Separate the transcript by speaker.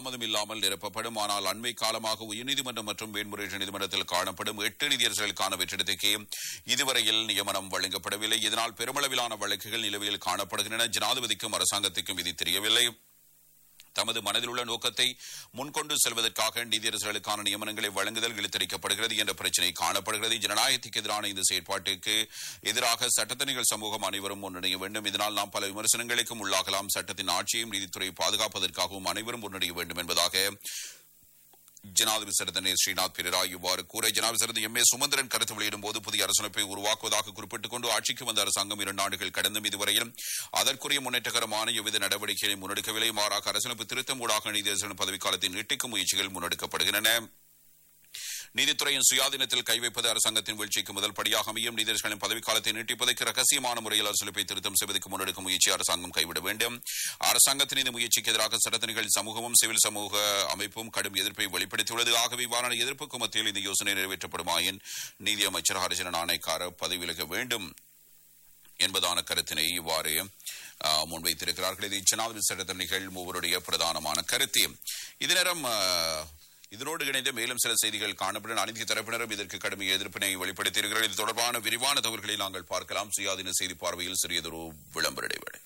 Speaker 1: தாமதம் இல்லாமல் நிரப்பப்படும் ஆனால் அண்மை காலமாக உயர்நீதிமன்றம் மற்றும் மேன்முறையீட்டு நீதிமன்றத்தில் காணப்படும் எட்டு நீதியரசர்களுக்கான வெற்றிடத்துக்கு இதுவரையில் நியமனம் வழங்கப்படவில்லை இதனால் பெருமளவிலான வழக்குகள் நிலுவையில் காணப்படுகின்றன ஜனாதிபதிக்கும் அரசாங்கத்துக்கும் இது தெரியவில்லை தமது மனதில் உள்ள நோக்கத்தை முன்கொண்டு செல்வதற்காக நீதியரசர்களுக்கான நியமனங்களை வழங்குதல் இழுத்தடிக்கப்படுகிறது என்ற பிரச்சினை காணப்படுகிறது ஜனநாயகத்துக்கு எதிரான இந்த செயற்பாட்டுக்கு எதிராக சட்டத்தணிகள் சமூகம் அனைவரும் ஒன்றிணைய வேண்டும் இதனால் நாம் பல விமர்சனங்களுக்கும் உள்ளாகலாம் சட்டத்தின் ஆட்சியையும் நீதித்துறையை பாதுகாப்பதற்காகவும் அனைவரும் ஒன்றிணைய வேண்டும் என்பதாக ஜனாதிபதி சரதனே ஸ்ரீநாத் பிரிராய் இவ்வாறு கூற ஜனாதிபதி சரது எம் ஏ சுமந்திரன் கருத்து வெளியிடும் போது புதிய அரசமைப்பை உருவாக்குவதாக குறிப்பிட்டுக் கொண்டு ஆட்சிக்கு வந்த அரசாங்கம் இரண்டு ஆண்டுகள் கடந்தும் இதுவரையிலும் அதற்குரிய முன்னேற்றகரமான எவ்வித நடவடிக்கைகளை முன்னெடுக்கவில்லை மாறாக அரசமைப்பு திருத்தம் ஊடாக நீதியரசர்கள் பதவிக்காலத்தை நீட்டிக்கும் முயற்சிகள் முன்னெடுக்கப்படுகின்றன நீதித்துறையின் சுயாதீனத்தில் கை வைப்பது அரசாங்கத்தின் வீழ்ச்சிக்கு முதல் படியாக அமையும் நீதியரசர்களின் பதவிக்காலத்தை நீட்டிப்பதற்கு ரகசியமான முறையில் அரசியலமைப்பை திருத்தம் செய்வதற்கு முன்னெடுக்கும் முயற்சி அரசாங்கம் கைவிட வேண்டும் அரசாங்கத்தின் இந்த முயற்சிக்கு எதிராக சட்டத்தணிகள் சமூகமும் சிவில் சமூக அமைப்பும் கடும் எதிர்ப்பை வெளிப்படுத்தியுள்ளது ஆகவே இவ்வாறான எதிர்ப்புக்கு மத்தியில் இந்த யோசனை நிறைவேற்றப்படுமாயின் நீதி அமைச்சர் ஹரிஜன நாணயக்கார பதவி விலக வேண்டும் என்பதான கருத்தினை இவ்வாறு ஆ, முன்வைத்திருக்கிறார்கள் இது ஜனாதிபதி சட்டத்தணிகள் மூவருடைய பிரதானமான கருத்து இது நேரம் ஆ, இதனோடு இணைந்த மேலும் சில செய்திகள் காணப்படும் அனைத்து தரப்பினரும் இதற்கு கடுமை எதிர்ப்பினை வெளிப்படுத்தியிருக்கிறார்கள் இது தொடர்பான விரிவான தகவல்களை நாங்கள் பார்க்கலாம் சுயாதீன செய்தி பார்வையில் சிறியதொரு விளம்பர இடைவேளை